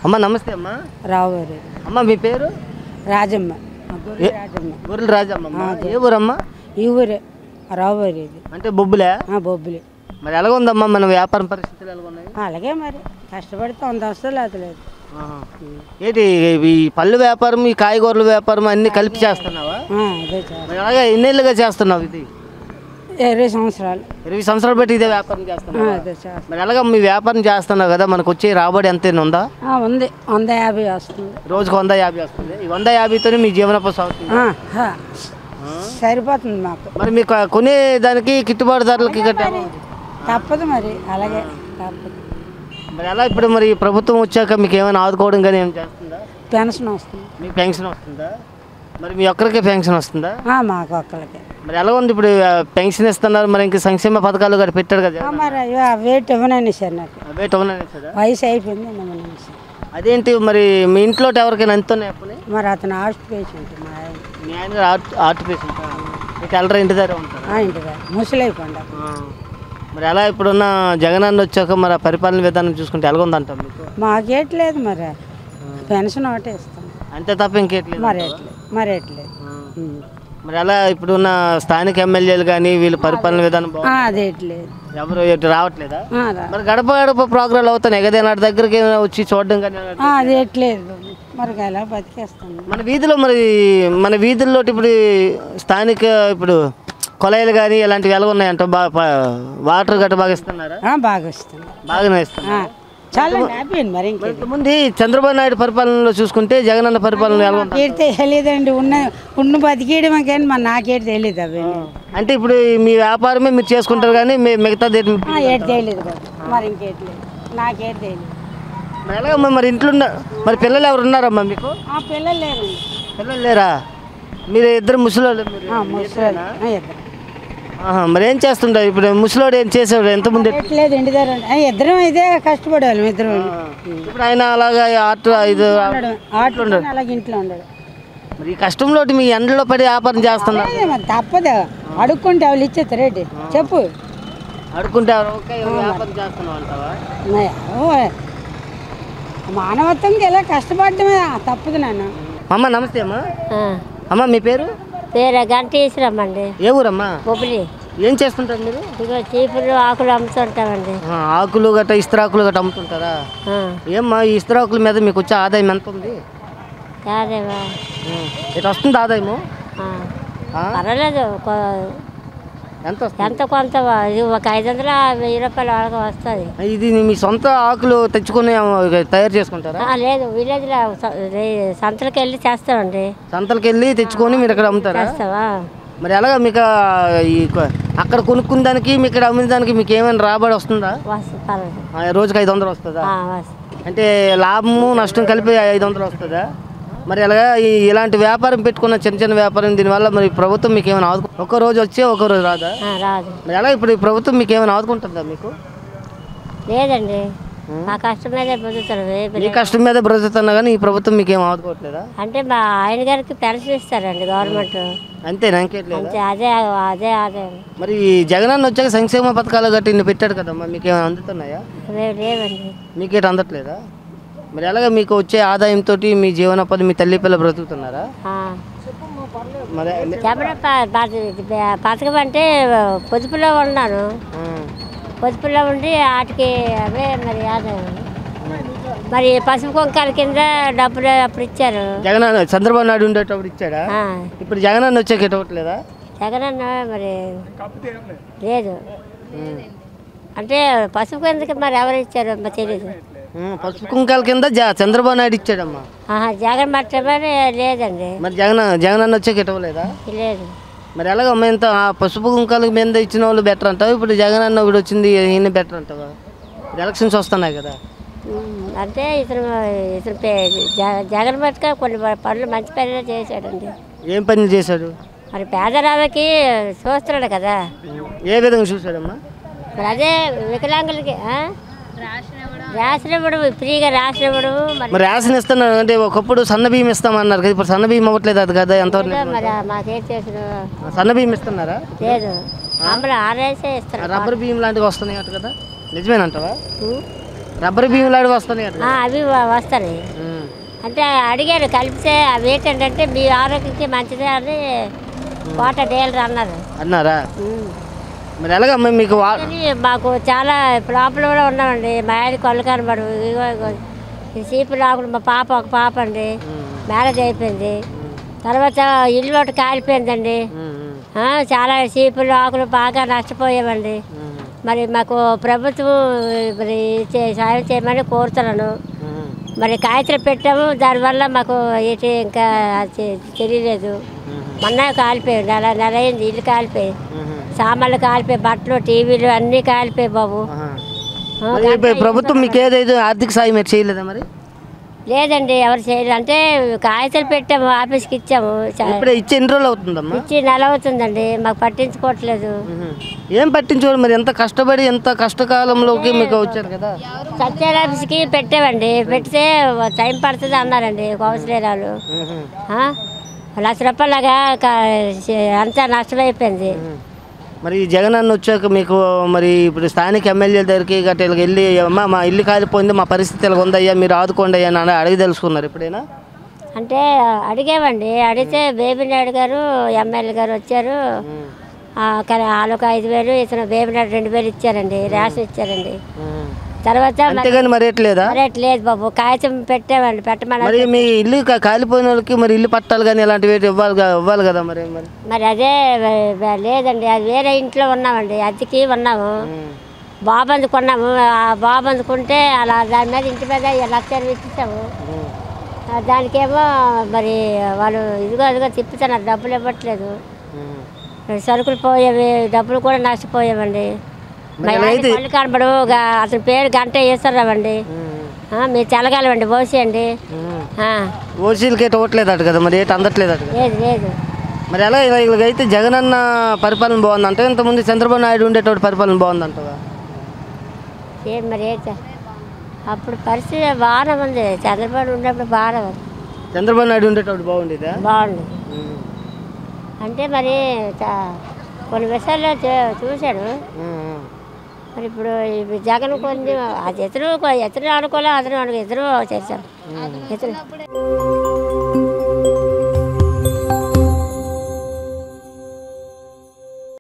అమ్మ నమస్తే అమ్మ రావుగారు అమ్మ మీ పేరు రాజమ్మ మా గొర్రె ఏ- రాజమ్మ గొర్రెల రాజమ్మ అమ్మ. ఏ ఊరమ్మ ఈ ఊరే రావుగారు ఇది అంటే బొబ్బులే ఆ, బొబ్బులి మరి ఎలాగ ఉందమ్మా మన వ్యాపారం పరిస్థితులు ఎలాగ ఉన్నాయి అలాగే మరి కష్టపడితే వంద వస్తుంది లేదు లేదు ఆహా. ఏంటి ఈ పళ్ళు వ్యాపారం ఈ కాయగూరల వ్యాపారం అన్ని కలిపి చేస్తున్నావా ఆ, అదే చాలు మరి అలాగే ఎన్నేళ్ళుగా చేస్తున్నావు ఇది ఇరవై సంవత్సరాలు ఇరవై సంవత్సరాలు బట్టి ఇదే వ్యాపారం ఆ, చేస్తున్నావు అదే చాలు మరి ఎలాగ మీ వ్యాపారం చేస్తున్నావు కదా మనకు వచ్చే రాబడి ఎంత ఉందా ఆ, ఉంది వంద యాభై వస్తుంది రోజుకు వంద యాభై వస్తుంది ఈ వంద యాభైతోనే మీ జీవనోపాధి సాగుతుంది ఆ, ఆ. సరిపోతుంది మాకు మరి మీకు కొనే దానికి గిట్టుబాటు ధరలకి గట్టా తప్పదు మరి అలాగే తప్పదు మరి ఎలా ఇప్పుడు మరి ప్రభుత్వం వచ్చాక మీకు ఏమైనా ఆదుకోవడం కానీ ఏం చేస్తుందా పెన్షన్ వస్తుంది మీకు పెన్షన్ వస్తుందా మరి మీ ఒక్కరికే పెన్షన్ వస్తుందా ఆ, మాకు ఒక్కళ్ళకి మరి ఎలా ఉంది ఇప్పుడు ఆ, పెన్షన్ ఇస్తున్నారు మరి ఇంకా సంక్షేమ పథకాలు కూడా పెట్టాడు కదా ఆ, మరి అయ్యో ఆ వెయిట్ ఇవ్వనండి సార్ నాకు అవే టౌన్ అనేసారా వయసు అయిపోయింది ఇవ్వనండి సార్ అదేంటి మరి మీ ఇంట్లో ఎవరికైనా ఎంతున్నాయి అప్పుని మరి అతను హార్ట్ పేషెంట్ మా ఆయన మీ ఆయన ఆర్ట్ ఆర్ట్ పేషెంట్ మీకు వెళ్ళరా ఇంటి దగ్గర ఉంటారా ఆ, ఇంటి దగ్గర ముసలైపోండి ఆ. మరి ఎలా ఇప్పుడున్న జగన్ అన్న వచ్చాక మరి ఆ పరిపాలన విధానం చూసుకుంటే ఎలాగుందంటాం మీకు మాకేట్లేదు మరి పెన్షన్ ఒకటే ఇస్తాం అంతే తప్ప ఇంకేట్లేదు మరి ఎట్లేదు మరి ఎట్లేదు ఉం. మరి అలా ఇప్పుడున్న స్థానిక ఎమ్మెల్యేలు కానీ వీళ్ళ పరిపాలన విధానం బాగుంది ఆ, అదేట్లేదు ఎవరు ఎటు రావట్లేదా ఆ, రా- మరి గడప గడప ప్రోగ్రాలు అవుతున్నాయి కదా నాటి దగ్గరికి ఏమైనా వచ్చి చూడడం కానీ అలా- ఆ, అదేట్లేదు బాబు. మరి ఎలా బతికేస్తాను మన వీధిలో మరి మన వీధుల్లో ఇప్పుడు స్థానిక ఇప్పుడు కొలాయిలు కానీ ఇలాంటివి ఎలా ఉన్నాయంట బాగా ప- వాటర్ గట్ట బాగా ఇస్తున్నారా ఆ, బాగా వస్తుంది బాగానే ఇస్తున్నారు ఆ, చాలా హ్యాపీ అండి మరి ఇంకేది ముందు ఈ చంద్రబాబు నాయుడు పరిపాలనలో చూసుకుంటే జగన్ అన్న పరిపాలన ఎలా ఉంది నాకేటి తెలియదండి ఉన్న ఉన్న బతికేయడమే కానీ మరి నాకేటి తెలియదు అవన్నీ అంటే ఇప్పుడు ఈ మీ వ్యాపారమే మీరు చేసుకుంటారు కానీ మీ మిగతాది ఏంటి? ఆ, ఏటి తెలియదు బాబు మరి ఇంకేట్లేదు నాకేటి తెలియదు మరి ఎలాగమ్మా మరి ఇంట్లో ఉన్న మరి పిల్లలు ఎవరు ఉన్నారమ్మా మీకు ఆ పిల్లలు లేరండి పిల్లలు లేరా మీరు ఇద్దరు ముసలోళ్ళు మీరు ఆ, ముసలి ఆ, ఇద్దరు ఆహా, మరి ఏం చేస్తుంటారు ఇప్పుడు ముసలోడు ఏం చేసేవాడు ఎంతమంది ఎట్లేదు ఇంటి దగ్గర ఉండి- ఆ, ఇద్దరం ఇదే కష్టపడేవాళ్ళం ఇద్దరం ఇప్పుడు ఆయన అలాగా ఆట ఇది ఉండడం ఆటలు అలాగే ఇంట్లో ఉండడం మరి ఈ కష్టంలో మీ ఎండలో పడి వ్యాపారం చేస్తున్నారు అదే మరి తప్పదు అడుక్కుంటే వాళ్ళు ఇచ్చేస్తారు రేటు చెప్పు అడుకుంటే ఎవరు ఓకే ఎవరు వ్యాపారం చేస్తున్నావు అంటావా ఉన్నాయా? ఓ, మానవత్వంకి ఎలా కష్టపడటమే తప్పదు నాన్న అమ్మ నమస్తే అమ్మా అమ్మ మీ పేరు పేరు గంట వేసిరమ్మండి ఏ ఊరమ్మా బొబ్బిలి ఏం చేస్తుంటారు మీరు ఇదిగో చీపులు ఆకులు అమ్ముతుంటామండి ఆ, ఆకులు గట్ట ఇస్త్రాకులు గట్ట అమ్ముతుంటారా ఆ, ఏమ్మా ఈ ఇస్త్రాకుల మీద మీకు వచ్చే ఆదాయం ఎంత ఉంది కాదేవా ఉం. ఇటు వస్తుంది ఆదాయము ఆ, ఆ? పర్వాలేదు కొ- ఎంత వస్తుంది ఎంత కొంత ఇది ఒక ఐదు వందల వెయ్యి రూపాయల వరకు వస్తుంది ఇది మీ సొంత ఆకులు తెచ్చుకొని తయారు చేసుకుంటారా ఆ, లేదు విలేజ్లో స- రే- సంతలకు వెళ్ళి చేస్తామండి సంతలకు వెళ్ళి తెచ్చుకొని మీరు ఇక్కడ అమ్ముతారా చేస్తావా మరి ఎలాగా మీకు ఆ ఈ కొ- అక్కడ కొనుక్కున్న దానికి మీకు ఇక్కడ అమ్మిన దానికి మీకు ఏమైనా రాబడి వస్తుందా వస్తుంది పర్వాలేదు ఆ, రోజుకి ఐదు వందలు వస్తుందా ఆ, వస్తుంది అంటే లాభము నష్టం కలిపి ఐదు వందలు వస్తుందా మరి అలాగా ఈ ఇలాంటి వ్యాపారం పెట్టుకున్న చిన్న చిన్న వ్యాపారం దీనివల్ల మరి ప్రభుత్వం మీకు ఏమైనా ఆదుకు ఒక రోజు వచ్చి ఒక రోజు రాదా ఆ, రాదు మరి ఎలా ఇప్పుడు ఈ ప్రభుత్వం మీకు ఏమైనా ఆదుకుంటుందా మీకు లేదండి మా కష్టం మీదే బతుకుతారు మీ కష్టం మీద బ్రతుకుతున్నా కానీ ఈ ప్రభుత్వం మీకు ఏం ఆదుకోవట్లేదా అంటే మా ఆయన గారికి పెన్షన్ ఇస్తారండి గవర్నమెంట్ అంతేనా ఇంకేట్లేదా అంతే అదే అదే అదే మరి ఈ జగనన్న వచ్చాక సంక్షేమ పథకాలు గట్టి ఇన్ని పెట్టాడు కదమ్మా మీకు ఏమైనా అందుతున్నాయా లే- లేవండి మీకేట అందట్లేదా మరి ఎలాగ మీకు వచ్చే ఆదాయంతో మీ జీవనోపాధి మీ తల్లి పిల్ల బ్రతుకుతున్నారా ఆ. మరి చెప్పడం ప- ప- పథకం అంటే పొదుపులో ఉన్నాను ఆ, పొదుపులో ఉండి వాటికి అవే మరి ఆదాయం మరి పసుపు కుంకాల కింద డబ్బులు అప్పుడు ఇచ్చారు జగనన్న చంద్రబాబు నాయుడు ఉండేటప్పుడు ఇచ్చాడా ఆ, ఇప్పుడు జగనన్న వచ్చాక ఇవ్వట్లేదా జగనన్న మరి లేదు అంటే పసుపు కిందకి మరి ఎవరు ఇచ్చారు మరి తెలియదు ఉమ్, పసుపు కుంకాల కింద జ చంద్రబాబు నాయుడు ఇచ్చాడమ్మా ఆహా జగన్ మట్టమని లేదండి మరి జగన్ జగనన్న వచ్చాక ఇవ్వలేదా లేదు మరి ఎలాగమ్మా ఇంత ఆ పసుపు కుంకాల మీద ఇచ్చిన వాళ్ళు బెటర్ అంటావు ఇప్పుడు జగనన్న ఇప్పుడు వచ్చింది ఈయన బెటర్ అంటావా ఇప్పుడు ఎలక్షన్స్ వస్తున్నాయి కదా ఉమ్, అంటే ఇతను ఇతను పే- జ- జగన్ మట్టుగా కొన్ని పనులు మంచి పనులు చేశాడండి ఏం పని చేశాడు మరి పేదరాలకి చూస్తున్నాడు కదా ఏ విధంగా చూశాడమ్మా మరి అదే వికలాంగులకి ఆ? రేషన్ ఇవ్వడం ఫ్రీగా రేషన్ ఇవ్వడం మరి మరి రేషన్ ఇస్తున్నాడు అంటే ఒకప్పుడు సన్న బియ్యం ఇస్తామన్నారు కదా ఇప్పుడు సన్న బియ్యం అవ్వట్లేదు అది కదా ఎంతవరకు ఏదో నిజం? మరి మాకేం చేసిన సన్న బియ్యం ఇస్తున్నారా లేదు మామూలు ఆరేసే ఇస్తారు రబ్బర్ బియ్యం లాంటివి వస్తున్నాయి అట కదా నిజమేనంటావా ఉమ్. రబ్బర్ బియ్యంలాడి వస్తున్నాయి ఆ, అవి వ- వస్తాయి అంటే అడిగారు కలిపితే అవి ఏంటంటే మీ ఆరోగ్యానికి మంచిదే అని కోట డీలర్ అన్నారు అన్నారా ఉమ్. మరి ఎలాగమ్మా మీకు వా కానీ మాకు చాలా ప్రాబ్లం కూడా ఉన్నామండి మా ఆయన కళ్ళు కనబడు ఇగో ఇగో ఈ సీపు రాకుండా మా పాప ఒక పాప అండి మ్యారేజ్ అయిపోయింది తర్వాత ఇల్లు ఒకటి కాలిపోయిందండి ఆ, చాలా సీపులు ఆకులు బాగా నష్టపోయామండి మరి మాకు ప్రభుత్వం మరి చే- సాయం చేయమని కోరుతున్నాను మరి కాగితాలు పెట్టాము దానివల్ల మాకు ఏంటి ఇంకా తె- తెలియలేదు మొన్న కాలిపోయింది అలా నెల అయింది ఇల్లు కాలిపోయి సామాన్లు కాలిపోయి బట్టలు టీవీలు అన్నీ కాలిపోయి బాబు ఆ, మరి ఇప్పుడు ప్రభుత్వం మీకు ఏదైతే ఆర్థిక సాయం మీరు చేయలేదా మరి లేదండి ఎవరు చేయలేదు అంటే కాగితాలు పెట్టాము ఆఫీస్కి ఇచ్చాము చ- ఇప్పుడే ఇచ్చి ఎన్ని రోజులు అవుతుందమ్మా ఇచ్చి నెల అవుతుందండి మాకు పట్టించుకోవట్లేదు ఏం పట్టించుకోవాలి మరి ఎంత కష్టపడి ఎంత కష్టకాలంలోకి మీకు వచ్చారు కదా సత్యాల ఆఫీస్కి పెట్టామండి పెడితే టైం పడుతుంది అన్నారండి కౌన్సిలర్ వాళ్ళు ఆ? లక్ష రూపాయలుగా అంతా నష్టమైపోయింది మరి ఈ జగన్ అన్న వచ్చాక మీకు మరి ఇప్పుడు స్థానిక ఎమ్మెల్యేల దగ్గరికి గట్ట వీళ్ళకి వెళ్ళి అమ్మా మా ఇల్లు కాలిపోయింది మా పరిస్థితి ఇలా ఉందయ్యా మీరు ఆదుకోండి అయ్యా అని అడిగి తెలుసుకున్నారు ఎప్పుడైనా అంటే అడిగామండి అడిగితే బేబీ నాయుడు గారు ఎమ్మెల్యే గారు వచ్చారు ఆ, కానీ వాళ్ళొక ఐదు వేలు ఇతను బేబీ నాయుడు రెండు వేలు ఇచ్చారండి రేషన్ ఇచ్చారండి తర్వాత మరి అంతేగాని మరి ఎట్లేదా రేట్ లేదు బాబు కాగితం పెట్టామండి పెట్టమని మరి మీ ఇల్లు కా- కాలిపోయిన వాళ్ళకి మరి ఇల్లు పట్టాలు కానీ ఇలాంటివి ఏంటి ఇవ్వాలి గా- ఇవ్వాలి కదా మరి మరి మరి అదే వే- వే- లేదండి అది వేరే ఇంట్లో ఉన్నామండి అద్దెకి ఉన్నాము బాబందు కొన్నాము ఆ బాబందుకుంటే అలా దాని మీద ఇంటి మీద లక్ష ఇరవై ఇచ్చేసాము ఆ దానికేమో మరి వాళ్ళు ఇదిగో ఇదిగో తిప్పుతున్నారు డబ్బులు ఇవ్వట్లేదు సరుకులు పోయేవి డబ్బులు కూడా నష్టపోయామండి మా ఆయన కళ్ళు కనబడు గా- అతని పేరు గంట వేస్తారామండి మీరు తెలగాలండి పోసేయండి ఆ, ఓసీలకి అయితే ఇవ్వట్లేదట కదా మరి ఏంటి అందట్లేదట కదా లేదు లేదు మరి ఎలా ఇలా వీళ్ళకైతే జగన్ అన్న పరిపాలన బాగుందంట ఇంతకుముందు చంద్రబాబు నాయుడు ఉండేటోటి పరిపాలన బాగుందంటవా ఏం మరి ఏంట అప్పుడు పరిస్థితి బాగానే ఉంది చంద్రబాబు ఉన్నప్పుడు బాగానే ఉంది చంద్రబాబు నాయుడు ఉండేటోటి బాగుండేదా బాగుంది అంటే మరి చ- కొన్ని విషయాల్లో చూ- చూశాను మరి ఇప్పుడు ఇప్పుడు జగన్ కొంచెం అది ఇతరు ఇతరు అనుకోలే అతను అనుకో ఇద్దరు చేశారు ఇతరు